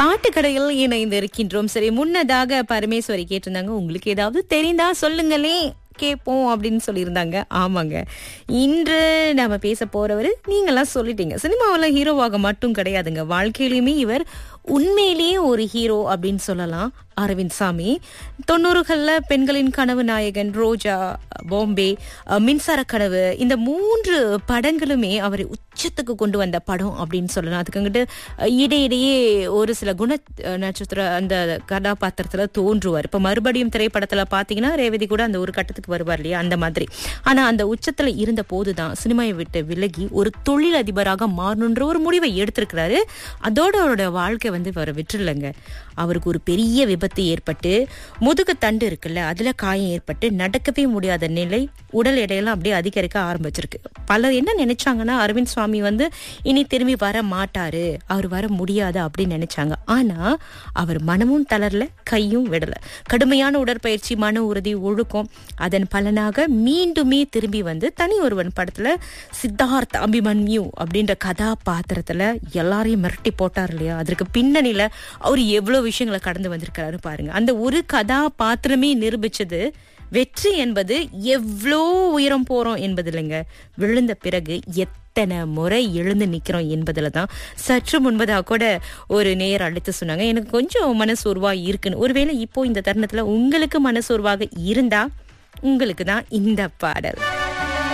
ஆட்டுக்கடையில் இணைந்து இருக்கின்றோம் சரி முன்னதாக பரமேஸ்வரி கேட்டிருந்தாங்க உங்களுக்கு ஏதாவது தெரிந்தா சொல்லுங்களே கேட்போம் அப்படின்னு சொல்லியிருந்தாங்க ஆமாங்க இன்று நாம பேச போறவர் நீங்களாம் சொல்லிட்டீங்க சினிமாவில் ஹீரோவாக மட்டும் கிடையாதுங்க வாழ்க்கையிலுமே இவர் உண்மையிலேயே ஒரு ஹீரோ அப்படின்னு சொல்லலாம் அரவிந்த் சாமி தொண்ணூறுகளில் பெண்களின் கனவு நாயகன் ரோஜா பாம்பே அஹ், மின்சார கனவு இந்த மூன்று படங்களுமே அவரை உச்சத்துக்கு கொண்டு வந்த படம் அப்படின்னு சொல்லலாம் அதுக்குங்கிட்டு அஹ், இடையிடையே ஒரு சில குண அஹ், நட்சத்திர அந்த கதாபாத்திரத்துல தோன்றுவார் இப்ப மறுபடியும் திரைப்படத்துல பாத்தீங்கன்னா ரேவதி கூட அந்த ஒரு கட்டத்துக்கு வருவார் இல்லையா அந்த மாதிரி ஆனா அந்த உச்சத்துல இருந்த போதுதான் சினிமாவை விட்டு விலகி ஒரு தொழில் அதிபராக மாறணுன்ற ஒரு முடிவை எடுத்திருக்கிறாரு அதோட அவரோட வாழ்க்கை வந்து வர விட்டுருலங்க அவருக்கு ஒரு பெரிய விபத்து ஏற்பட்டு முதுகு தண்டு இருக்குல்ல அதுல காயம் ஏற்பட்டு நடக்கவே முடியாத நிலை உடல் எடையெல்லாம் அப்படியே அதிகரிக்க ஆரம்பிச்சிருக்கு பலர் என்ன நினைச்சாங்கன்னா அரவிந்த் சுவாமி வந்து இனி திரும்பி வர மாட்டாரு அவர் வர முடியாது அப்படின்னு நினைச்சாங்க ஆனா அவர் மனமும் தளரல கையும் விடல கடுமையான உடற்பயிற்சி மன உறுதி ஒழுக்கம் அதன் பலனாக மீண்டுமே திரும்பி வந்து தனி ஒருவன் படத்துல சித்தார்த் அபிமன்யு அப்படின்ற கதாபாத்திரத்துல எல்லாரையும் மிரட்டி போட்டார் இல்லையா அதற்கு பின்னணியில அவர் எவ்வளவு விஷயங்களை கடந்து வந்திருக்காரு பாருங்க அந்த ஒரு கதாபாத்திரமே நிரூபிச்சது வெற்றி என்பது எவ்வளோ உயரம் போறோம் என்பது இல்லைங்க விழுந்த பிறகு எத்தனை முறை எழுந்து நிக்கிறோம் என்பதுல தான் சற்று முன்பதாக கூட ஒரு நேர் அழைத்து சொன்னாங்க எனக்கு கொஞ்சம் மனசோர்வா இருக்குன்னு ஒருவேளை இப்போ இந்த தருணத்துல உங்களுக்கு மனசோர்வாக இருந்தா உங்களுக்கு தான் இந்த பாடல்